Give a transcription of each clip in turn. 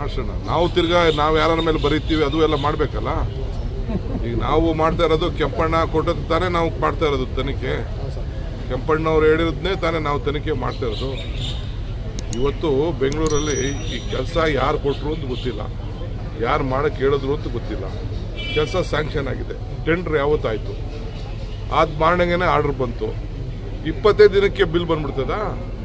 ಮಾಡ್ಸೋಣ ನಾವು ತಿರ್ಗಾ ನಾವು ಯಾರ ಮೇಲೆ ಬರೀತೀವಿ ಅದು ಎಲ್ಲ ಮಾಡಬೇಕಲ್ಲ ಈಗ ನಾವು ಮಾಡ್ತಾ ಇರೋದು ಕೆಂಪಣ್ಣ ಕೊಟ್ಟದ್ದು ತಾನೇ ನಾವು ಮಾಡ್ತಾ ಇರೋದು ತನಿಖೆ ಕೆಂಪಣ್ಣವ್ರು ಹೇಳಿರೋದನ್ನೇ ತಾನೇ ನಾವು ತನಿಖೆ ಮಾಡ್ತಾ ಇರೋದು ಇವತ್ತು ಬೆಂಗಳೂರಲ್ಲಿ ಈ ಕೆಲಸ ಯಾರು ಕೊಟ್ಟರು ಅಂತ ಗೊತ್ತಿಲ್ಲ ಯಾರು ಮಾಡಕ್ಕೆ ಹೇಳಿದ್ರು ಅಂತ ಗೊತ್ತಿಲ್ಲ ಕೆಲಸ ಸ್ಯಾಂಕ್ಷನ್ ಆಗಿದೆ ಟೆಂಡರ್ ಯಾವತ್ತಾಯ್ತು ಆದ ಮಾರಣೆಗೇನೆ ಆರ್ಡರ್ ಬಂತು ಇಪ್ಪತ್ತೈದು ದಿನಕ್ಕೆ ಬಿಲ್ ಬಂದ್ಬಿಡ್ತದಾ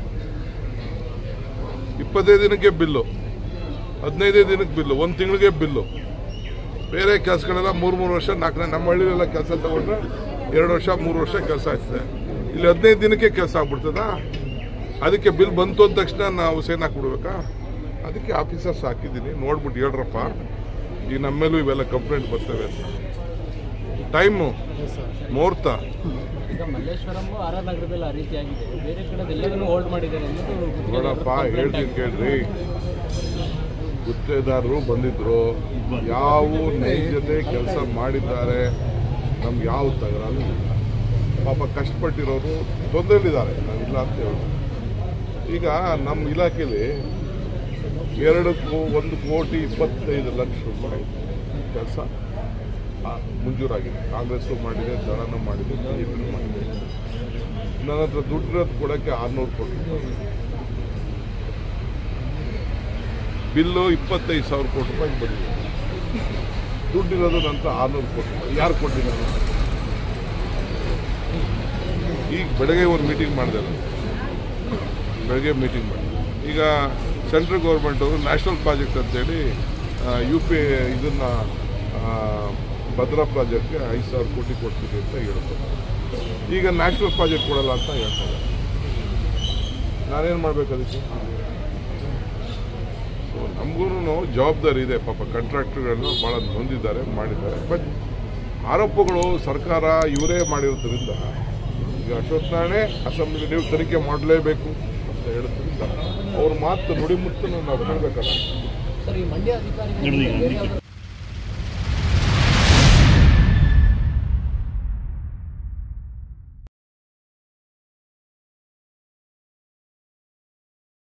ಇಪ್ಪತ್ತೈದು ದಿನಕ್ಕೆ ಬಿಲ್ಲು ಹದಿನೈದೇ ದಿನಕ್ಕೆ ಬಿಲ್ಲು ಒಂದು ತಿಂಗಳಿಗೆ ಬಿಲ್ಲು ಬೇರೆ ಕೆಲಸಗಳೆಲ್ಲ ಮೂರು ಮೂರು ವರ್ಷ ನಾಲ್ಕನೇ ನಮ್ಮ ಹಳ್ಳಿಲೆಲ್ಲ ಕೆಲಸ ತಗೊಂಡ್ರೆ ಎರಡು ವರ್ಷ ಮೂರು ವರ್ಷ ಕೆಲಸ ಆಗ್ತದೆ ಇಲ್ಲಿ ಹದಿನೈದು ದಿನಕ್ಕೆ ಕೆಲಸ ಆಗ್ಬಿಡ್ತದಾ ಅದಕ್ಕೆ ಬಿಲ್ ಬಂತು ಅಂದ ತಕ್ಷಣ ನಾವು ಸೈನ್ ಹಾಕ್ಬಿಡ್ಬೇಕಾ ಅದಕ್ಕೆ ಆಫೀಸರ್ಸ್ ಹಾಕಿದ್ದೀನಿ ನೋಡ್ಬಿಟ್ಟು ಹೇಳ್ರಪ್ಪ ಈಗ ನಮ್ಮ ಮೇಲೂ ಇವೆಲ್ಲ ಕಂಪ್ಲೇಂಟ್ ಬರ್ತವೆ ಅಂತ ಟೈಮು ಮುಹೂರ್ತ ಈಗ ಮಲ್ಲೇಶ್ವರಂ ಆರ್ ಆರ್ ನಗರದಲ್ಲಿ ಆ ರೀತಿಯಾಗಿದೆ ಬೇರೆ ಕಡೆ ಎಲ್ಲದನ್ನು ಹೋಲ್ಡ್ ಮಾಡಿದ್ದಾರೆ ಅನ್ನೋದು ನೋಡಪ್ಪ ಹೇಳ್ತೀನಿ ಕೇಳ್ರಿ ಗುತ್ತೇದಾರರು ಬಂದಿದ್ರು ಯಾವ ನೈಜತೆ ಕೆಲಸ ಮಾಡಿದ್ದಾರೆ ನಮ್ಗೆ ಯಾವ ತಗರಾಲು ಇಲ್ಲ ಪಾಪ ಕಷ್ಟಪಟ್ಟಿರೋರು ತೊಂದರೆಲಿದ್ದಾರೆ ನಾವಿಲ್ಲ ಅಂತ ಹೇಳೋದು ಈಗ ನಮ್ಮ ಇಲಾಖೆಯಲ್ಲಿ ಎರಡು ಕೋ ಒಂದು ಕೋಟಿ ಇಪ್ಪತ್ತೈದು ಲಕ್ಷ ರೂಪಾಯಿ ಕೆಲಸ ಮಂಜೂರಾಗಿದೆ ಕಾಂಗ್ರೆಸ್ಸು ಮಾಡಿದೆ ದಳನೂ ಮಾಡಿದೆ ಬಿಜೆಪಿನೂ ಮಾಡಿದೆ ನನ್ನ ಹತ್ರ ದುಡ್ಡಿರೋದು ಕೊಡೋಕ್ಕೆ ಆರುನೂರು ಕೋಟಿ ರೂಪಾಯಿ ಬಿಲ್ಲು ಇಪ್ಪತ್ತೈದು ಸಾವಿರ ಕೋಟಿ ರೂಪಾಯಿ ಬಂದಿದೆ ದುಡ್ಡಿರೋದು ನಂತರ ಆರುನೂರು ಕೋಟಿ ರೂಪಾಯಿ ಯಾರು ಕೊಟ್ಟಿದ್ದಾರೆ ಈಗ ಬೆಳಗ್ಗೆ ಒಂದು ಮೀಟಿಂಗ್ ಮಾಡಿದೆ ನಾನು ಬೆಳಗ್ಗೆ ಮೀಟಿಂಗ್ ಮಾಡಿದೆ ಈಗ ಸೆಂಟ್ರಲ್ ಗೌರ್ಮೆಂಟ್ ಅವರು ನ್ಯಾಷನಲ್ ಪ್ರಾಜೆಕ್ಟ್ ಅಂತೇಳಿ ಯು ಪಿ ಇದನ್ನ ಆ, ಭದ್ರಾ ಪ್ರಾಜೆಕ್ಟ್ಗೆ ಐದು ಸಾವಿರ ಕೋಟಿ ಕೊಡ್ತೀವಿ ಅಂತ ಹೇಳ್ತಾರೆ ಈಗ ನ್ಯಾಷನಲ್ ಪ್ರಾಜೆಕ್ಟ್ ಕೊಡಲ್ಲ ಅಂತ ಹೇಳ್ತಾರೆ ನಾನೇನು ಮಾಡ್ಬೇಕು ಅದಕ್ಕೆ ಸೊ ನಮಗೂ ಜವಾಬ್ದಾರಿ ಇದೆ ಪಾಪ ಕಾಂಟ್ರಾಕ್ಟರ್ಗಳನ್ನ ಭಾಳ ನೊಂದಿದ್ದಾರೆ ಮಾಡಿದ್ದಾರೆ ಬಟ್ ಆರೋಪಗಳು ಸರ್ಕಾರ ಇವರೇ ಮಾಡಿರೋದ್ರಿಂದ ಈಗ ಅಶ್ವಥ್ ನಾರಾಯಣೆ ಅಸೆಂಬ್ಲಿ ನೀವು ತನಿಖೆ ಮಾಡಲೇಬೇಕು ಅಂತ ಹೇಳೋದ್ರಿಂದ ಅವ್ರ ಮಾತು ನುಡಿಮುತ್ತನ್ನು ನಾವು ಕೇಳಬೇಕಲ್ಲ ಸರ್ ಈ ಮಂಡ್ಯ ಅಧಿಕಾರಿಗಳು ಬೇರೆ ಯಾವ್ದಾದ್ರು